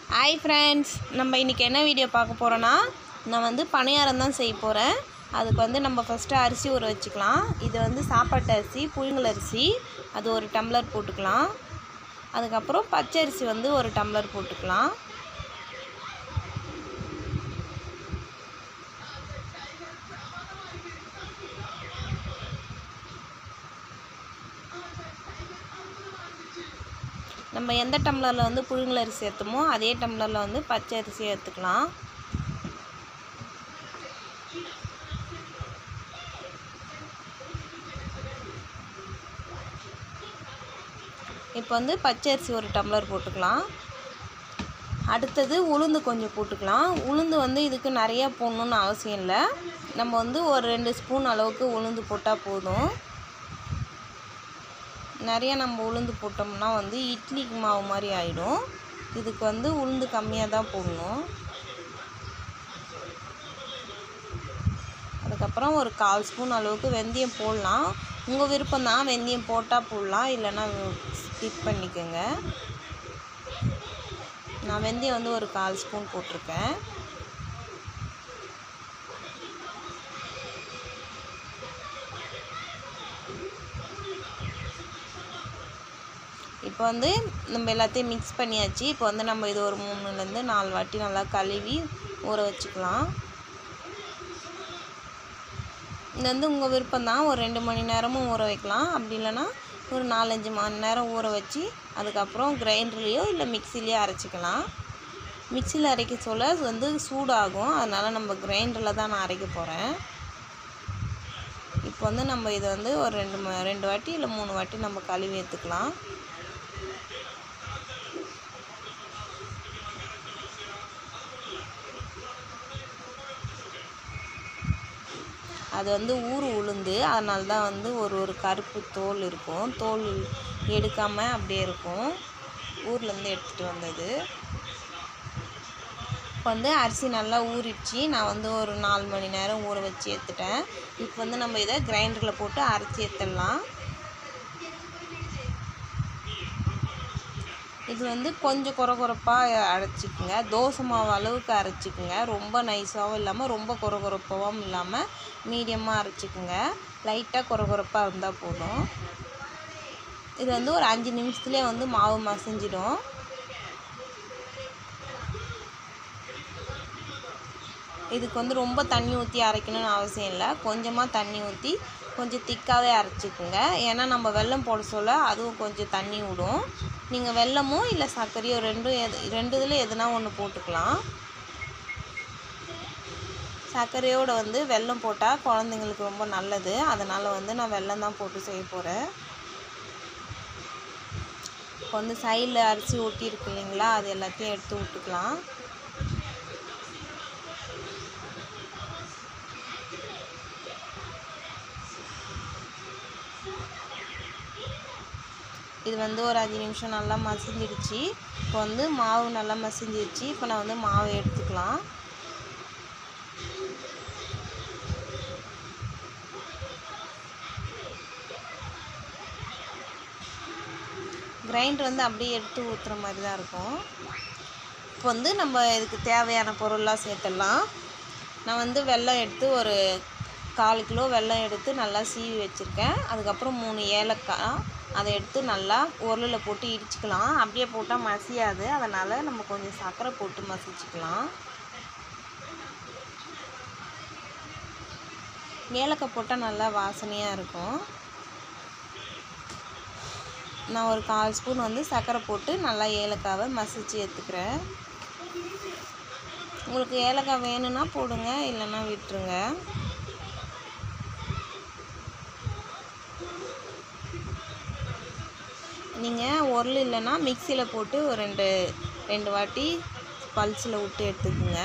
hi friends நம்ம இன்றைக்கி என்ன வீடியோ பார்க்க போகிறோன்னா நான் வந்து பணியாரம் தான் செய்ய போகிறேன் அதுக்கு வந்து நம்ம ஃபஸ்ட்டு அரிசி ஊற வச்சுக்கலாம் இது வந்து சாப்பாட்டு அரிசி புழுங்கல் அரிசி அது ஒரு டம்ளர் போட்டுக்கலாம் அதுக்கப்புறம் பச்சை அரிசி வந்து ஒரு டம்ளர் போட்டுக்கலாம் நம்ம எந்த டம்ளரில் வந்து புழுங்கல் அரிசி ஏற்றுமோ அதே டம்ளரில் வந்து பச்சை அரிசி ஏற்றுக்கலாம் இப்போ வந்து பச்சை அரிசி ஒரு டம்ளர் போட்டுக்கலாம் அடுத்தது உளுந்து கொஞ்சம் போட்டுக்கலாம் உளுந்து வந்து இதுக்கு நிறையா போடணுன்னு அவசியம் இல்லை நம்ம வந்து ஒரு ரெண்டு ஸ்பூன் அளவுக்கு உளுந்து போட்டால் போதும் நிறைய நம்ம உளுந்து போட்டோம்னா வந்து இட்லிக்கு மாவு மாதிரி ஆகிடும் இதுக்கு வந்து உளுந்து கம்மியாக தான் போடணும் அதுக்கப்புறம் ஒரு கால் ஸ்பூன் அளவுக்கு வெந்தயம் போடலாம் உங்கள் விருப்பம் தான் வெந்தயம் போட்டால் போடலாம் இல்லைன்னா ஸ்கிப் பண்ணிக்கோங்க நான் வெந்தயம் வந்து ஒரு கால் ஸ்பூன் போட்டிருக்கேன் இப்போ வந்து நம்ம எல்லாத்தையும் மிக்ஸ் பண்ணியாச்சு இப்போ வந்து நம்ம இது ஒரு மூணுலேருந்து நாலு வாட்டி நல்லா கழுவி ஊற வச்சுக்கலாம் இது வந்து உங்கள் விருப்பம் தான் ஒரு ரெண்டு மணி நேரமும் ஊற வைக்கலாம் அப்படி இல்லைன்னா ஒரு நாலஞ்சு மணி நேரம் ஊற வச்சு அதுக்கப்புறம் கிரைண்டர்லேயோ இல்லை மிக்சிலேயோ அரைச்சிக்கலாம் மிக்சியில் அரைக்க சொல்ல அது வந்து சூடாகும் அதனால் நம்ம கிரைண்டரில் தான் நான் அரைக்க போகிறேன் இப்போ வந்து நம்ம இதை வந்து ஒரு ரெண்டு ம ரெண்டு வாட்டி இல்லை மூணு வாட்டி நம்ம கழுவி எடுத்துக்கலாம் அது வந்து ஊர் உளுந்து அதனால தான் வந்து ஒரு ஒரு கருப்பு தோல் இருக்கும் தோல் எடுக்காமல் அப்படியே இருக்கும் ஊர்லேருந்து எடுத்துகிட்டு வந்தது இப்போ வந்து அரிசி நல்லா ஊறிடுச்சு நான் வந்து ஒரு நாலு மணி நேரம் ஊற வச்சு எடுத்துட்டேன் இப்போ வந்து நம்ம இதை கிரைண்டரில் போட்டு அரைச்சி எடுத்துடலாம் இது வந்து கொஞ்சம் குறை குறைப்பாக அரைச்சிக்குங்க தோசை மாவு அளவுக்கு அரைச்சிக்குங்க ரொம்ப நைஸாகவும் இல்லாமல் ரொம்ப குறை குறைப்பாகவும் இல்லாமல் மீடியமாக அரைச்சிக்குங்க லைட்டாக குறை குறைப்பாக இருந்தால் போதும் இது வந்து ஒரு அஞ்சு நிமிஷத்துலேயே வந்து மாவு மசிஞ்சிடும் இதுக்கு வந்து ரொம்ப தண்ணி ஊற்றி அரைக்கணும்னு அவசியம் இல்லை கொஞ்சமாக தண்ணி ஊற்றி கொஞ்சம் திக்காகவே அரைச்சிக்குங்க ஏன்னா நம்ம வெல்லம் போட சொல்ல அதுவும் கொஞ்சம் தண்ணி விடும் நீங்கள் வெல்லமோ இல்லை சர்க்கரையோ ரெண்டும் எது ரெண்டு இதில் எதுனா ஒன்று போட்டுக்கலாம் சர்க்கரையோடு வந்து வெல்லம் போட்டால் குழந்தைங்களுக்கு ரொம்ப நல்லது அதனால் வந்து நான் வெல்லம் தான் போட்டு செய்ய போகிறேன் இப்போ வந்து சைடில் அரிசி ஒட்டி இருக்கு இல்லைங்களா அது எல்லாத்தையும் எடுத்து விட்டுக்கலாம் இது வந்து ஒரு அஞ்சு நிமிஷம் நல்லா மசிஞ்சிடுச்சு இப்போ வந்து மாவு நல்லா மசிஞ்சிடுச்சு இப்போ நான் வந்து மாவை எடுத்துக்கலாம் கிரைண்டர் வந்து அப்படியே எடுத்து ஊற்றுற மாதிரி தான் இருக்கும் இப்போ வந்து நம்ம இதுக்கு தேவையான பொருள்லாம் சேர்த்துடலாம் நான் வந்து வெல்லம் எடுத்து ஒரு கால் கிலோ வெல்லம் எடுத்து நல்லா சீவி வச்சுருக்கேன் அதுக்கப்புறம் மூணு ஏலக்காய் அதை எடுத்து நல்லா உரலில் போட்டு இடிச்சுக்கலாம் அப்படியே போட்டால் மசியாது அதனால் நம்ம கொஞ்சம் சர்க்கரை போட்டு மசிச்சுக்கலாம் ஏலக்காய் போட்டால் நல்லா வாசனையாக இருக்கும் நான் ஒரு கால் ஸ்பூன் வந்து சர்க்கரை போட்டு நல்லா ஏலக்காவை மசிச்சு எடுத்துக்கிறேன் உங்களுக்கு ஏலக்காய் வேணும்னா போடுங்க இல்லைன்னா விட்டுருங்க நீங்கள் உரல் இல்லைன்னா மிக்சியில் போட்டு ஒரு ரெண்டு ரெண்டு வாட்டி பல்ஸில் விட்டு எடுத்துக்கோங்க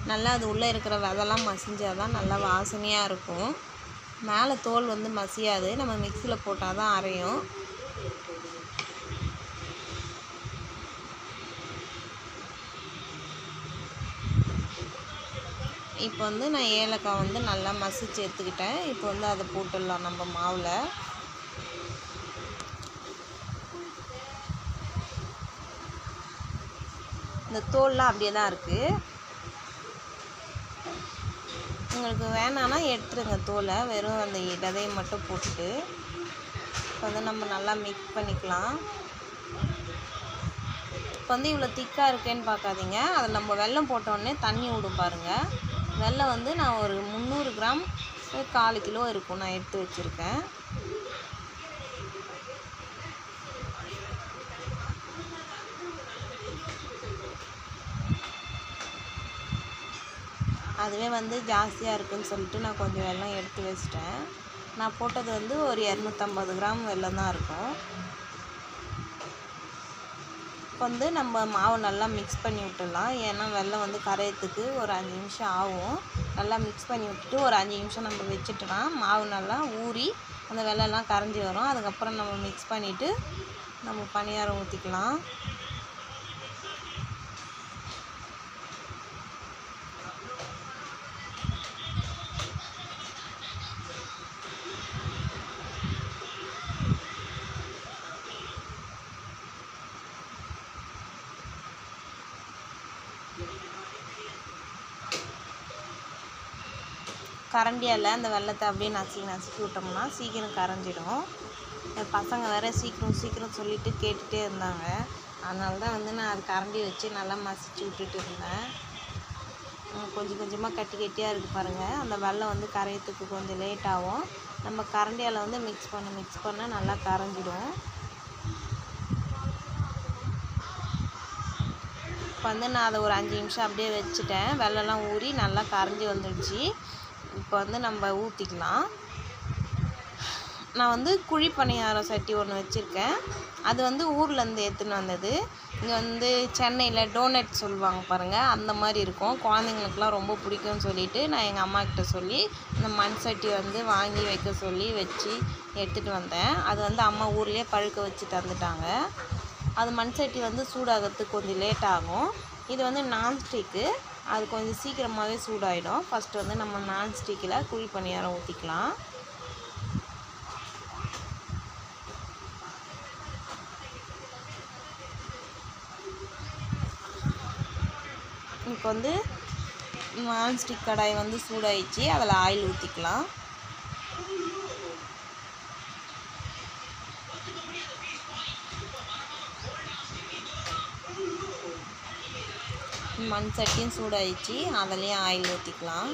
நல்லா அது உள்ளே இருக்கிற விதெல்லாம் மசிஞ்சால் தான் நல்லா வாசனையாக இருக்கும் மேலே தோல் வந்து மசியாது நம்ம மிக்சியில் போட்டால் தான் அரையும் இப்போ வந்து நான் ஏலக்காய் வந்து நல்லா மசிச்சு எடுத்துக்கிட்டேன் இப்போ வந்து அதை போட்டுடலாம் நம்ம மாவில் இந்த தோல்லாம் அப்படியே தான் இருக்குது உங்களுக்கு வேணான்னா எடுத்துருங்க தோலை வெறும் அந்த விதையை மட்டும் போட்டுட்டு இப்போ வந்து நம்ம நல்லா மிக்ஸ் பண்ணிக்கலாம் இப்போ வந்து இவ்வளோ திக்காக இருக்கேன்னு பார்க்காதீங்க அதில் நம்ம வெல்லம் போட்டோடனே தண்ணி விடும் பாருங்கள் வெல்லம் வந்து நான் ஒரு முந்நூறு கிராம் கால் கிலோ இருக்கும் நான் எடுத்து வச்சுருக்கேன் அதுவே வந்து ஜாஸ்தியாக இருக்குன்னு சொல்லிட்டு நான் கொஞ்சம் வெல்லம் எடுத்து வச்சிட்டேன் நான் போட்டது வந்து ஒரு இரநூத்தம்பது கிராம் வெல்லம் தான் இருக்கும் இப்போ வந்து நம்ம மாவு நல்லா மிக்ஸ் பண்ணி விட்டுடலாம் ஏன்னா வெல்லம் வந்து கரையத்துக்கு ஒரு அஞ்சு நிமிஷம் ஆகும் நல்லா மிக்ஸ் பண்ணி விட்டுட்டு ஒரு அஞ்சு நிமிஷம் நம்ம வச்சுட்டோன்னா மாவு நல்லா ஊறி அந்த வெள்ளம்லாம் கரைஞ்சி வரும் அதுக்கப்புறம் நம்ம மிக்ஸ் பண்ணிவிட்டு நம்ம பணியாரம் ஊற்றிக்கலாம் கரண்டியால் அந்த வெள்ளத்தை அப்படியே நசுக்கி நசுக்கி விட்டோம்னா சீக்கிரம் கரைஞ்சிடும் என் பசங்க வேற சீக்கிரம் சீக்கிரம் சொல்லிட்டு கேட்டுகிட்டே இருந்தாங்க அதனால தான் வந்து நான் அது கரண்டி வச்சு நல்லா மசிச்சு விட்டுட்டு இருந்தேன் உம் கொஞ்சம் கொஞ்சமாக கட்டி கட்டியாக இருக்குது பாருங்கள் அந்த வெள்ளம் வந்து கரையத்துக்கு கொஞ்சம் லேட் ஆகும் நம்ம கரண்டியால் வந்து மிக்ஸ் பண்ண மிக்ஸ் பண்ண நல்லா கரைஞ்சிடும் இப்போ வந்து நான் அதை ஒரு அஞ்சு நிமிஷம் அப்படியே வச்சுட்டேன் வெள்ளம்லாம் ஊறி நல்லா கரைஞ்சி வந்துடுச்சு இப்போ வந்து நம்ம ஊற்றிக்கலாம் நான் வந்து குழி பணியாரம் சட்டி ஒன்று வச்சுருக்கேன் அது வந்து ஊர்லேருந்து எடுத்துன்னு வந்தது இங்கே வந்து சென்னையில் டோனட் சொல்லுவாங்க பாருங்கள் அந்த மாதிரி இருக்கும் குழந்தைங்களுக்குலாம் ரொம்ப பிடிக்கும்னு சொல்லிட்டு நான் எங்கள் அம்மா கிட்ட சொல்லி இந்த மண் சட்டி வந்து வாங்கி வைக்க சொல்லி வச்சு எடுத்துகிட்டு வந்தேன் அது வந்து அம்மா ஊர்லேயே பழுக்க வச்சு தந்துட்டாங்க அது மண் சட்டி வந்து சூடாகிறதுக்கு கொஞ்சம் லேட் ஆகும் இது வந்து நான்ஸ்டிக்கு அது கொஞ்சம் சீக்கிரமாகவே சூடாயிடும் ஃபஸ்ட்டு வந்து நம்ம நான்ஸ்டிக்கில் குழி பணியாரம் ஊற்றிக்கலாம் இப்போ வந்து நான்ஸ்டிக் கடாய் வந்து சூடாயிடுச்சு அதில் ஆயில் ஊற்றிக்கலாம் மண் சட்டியும் சூடாயிடுச்சு அதுலேயும் ஆயில் ஊற்றிக்கலாம்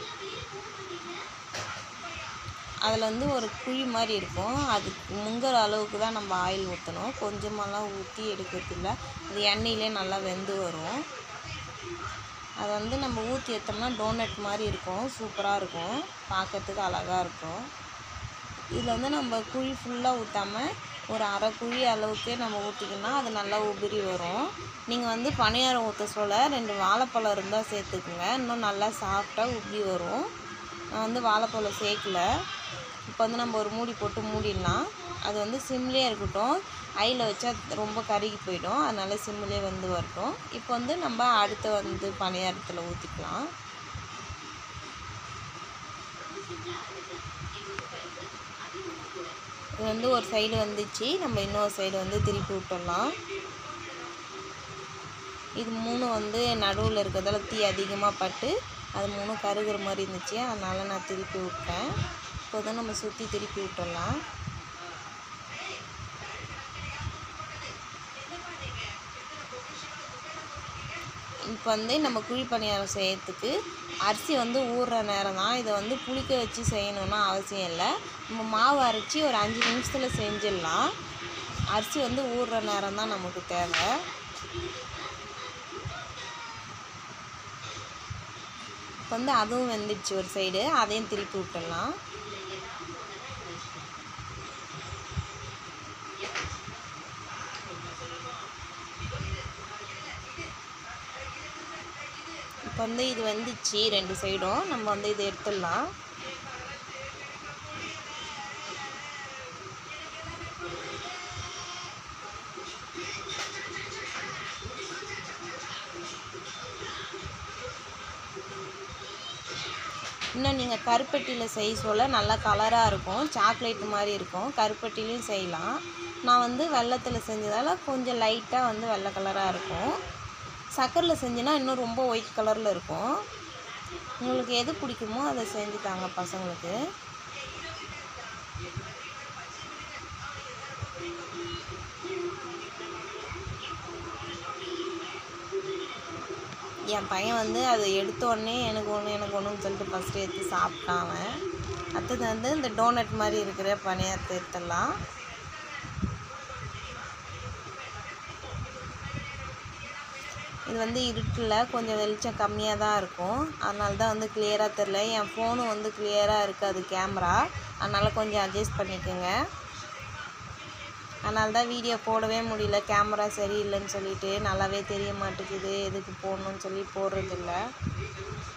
அதில் வந்து ஒரு குழி மாதிரி இருக்கும் அதுக்கு முங்குற அளவுக்கு தான் நம்ம ஆயில் ஊற்றணும் கொஞ்சமாலாம் ஊற்றி எடுக்கிறதில்ல அது எண்ணெயிலே நல்லா வெந்து வரும் அதை வந்து நம்ம ஊற்றி எடுத்தோம்னா டோனட் மாதிரி இருக்கும் சூப்பராக இருக்கும் பார்க்கறதுக்கு அழகாக இருக்கும் இதில் வந்து நம்ம குழி ஃபுல்லாக ஊற்றாமல் ஒரு அரை குழி அளவுக்கு நம்ம ஊற்றிக்கணும்னா அது நல்லா உதிரி வரும் நீங்கள் வந்து பணியாரம் ஊற்ற சொல்ல ரெண்டு வாழைப்பழம் இருந்தால் சேர்த்துக்குங்க இன்னும் நல்லா சாஃப்டாக உப்பி வரும் நான் வந்து வாழைப்பழம் சேர்க்கல இப்போ வந்து நம்ம ஒரு மூடி போட்டு மூடிடலாம் அது வந்து சிம்லேயே இருக்கட்டும் ஐயில் வச்சா ரொம்ப கருகி போயிடும் அதனால சிம்லேயே வந்து வரட்டும் இப்போ வந்து நம்ம அடுத்து வந்து பணியாரத்தில் ஊற்றிக்கலாம் இது வந்து ஒரு சைடு வந்துச்சு நம்ம இன்னொரு சைடு வந்து திருப்பி விட்டுடலாம் இது மூணு வந்து நடுவில் இருக்கிறதால தீ அதிகமாக பட்டு அது மூணும் கருகிற மாதிரி இருந்துச்சு அதனால் நான் திருப்பி விட்டேன் இப்போ தான் நம்ம சுற்றி திருப்பி விட்டுடலாம் இப்போ வந்து நம்ம குழி பணியாரம் செய்யறதுக்கு அரிசி வந்து ஊறுற நேரம் தான் இதை வந்து புளிக்க வச்சு செய்யணும்னு அவசியம் இல்லை நம்ம மாவு அரைச்சி ஒரு அஞ்சு நிமிஷத்தில் செஞ்சிடலாம் அரிசி வந்து ஊறுற நேரம் தான் நமக்கு தேவை இப்போ வந்து அதுவும் வெந்துடுச்சு ஒரு சைடு அதையும் திருப்பி விட்டுடலாம் இப்போ வந்து இது வந்துச்சு ரெண்டு சைடும் நம்ம வந்து இதை எடுத்துடலாம் இன்னும் நீங்கள் கருப்பட்டியில் செய்ய சொல்ல நல்லா கலராக இருக்கும் சாக்லேட் மாதிரி இருக்கும் கருப்பட்டிலையும் செய்யலாம் நான் வந்து வெள்ளத்தில் செஞ்சதால் கொஞ்சம் லைட்டாக வந்து வெள்ளை கலராக இருக்கும் சக்கரில் செஞ்சேன்னா இன்னும் ரொம்ப ஒயிட் கலரில் இருக்கும் உங்களுக்கு எது பிடிக்குமோ அதை செஞ்சு தாங்க பசங்களுக்கு என் பையன் வந்து அதை எடுத்த உடனே எனக்கு ஒன்று எனக்கு ஒன்றுன்னு சொல்லிட்டு ஃபஸ்ட்டு எடுத்து சாப்பிட்டான் அவன் அடுத்தது வந்து இந்த டோனட் மாதிரி இருக்கிற பணியாரத்தை எடுத்துடலாம் இது வந்து இருட்டில் கொஞ்சம் வெளிச்சம் கம்மியாக தான் இருக்கும் அதனால தான் வந்து கிளியராக தெரில என் ஃபோனும் வந்து கிளியராக இருக்காது கேமரா அதனால் கொஞ்சம் அட்ஜஸ்ட் பண்ணிக்கோங்க அதனால தான் வீடியோ போடவே முடியல கேமரா சரியில்லைன்னு சொல்லிட்டு நல்லாவே தெரிய மாட்டேங்குது எதுக்கு போடணும்னு சொல்லி போடுறதில்ல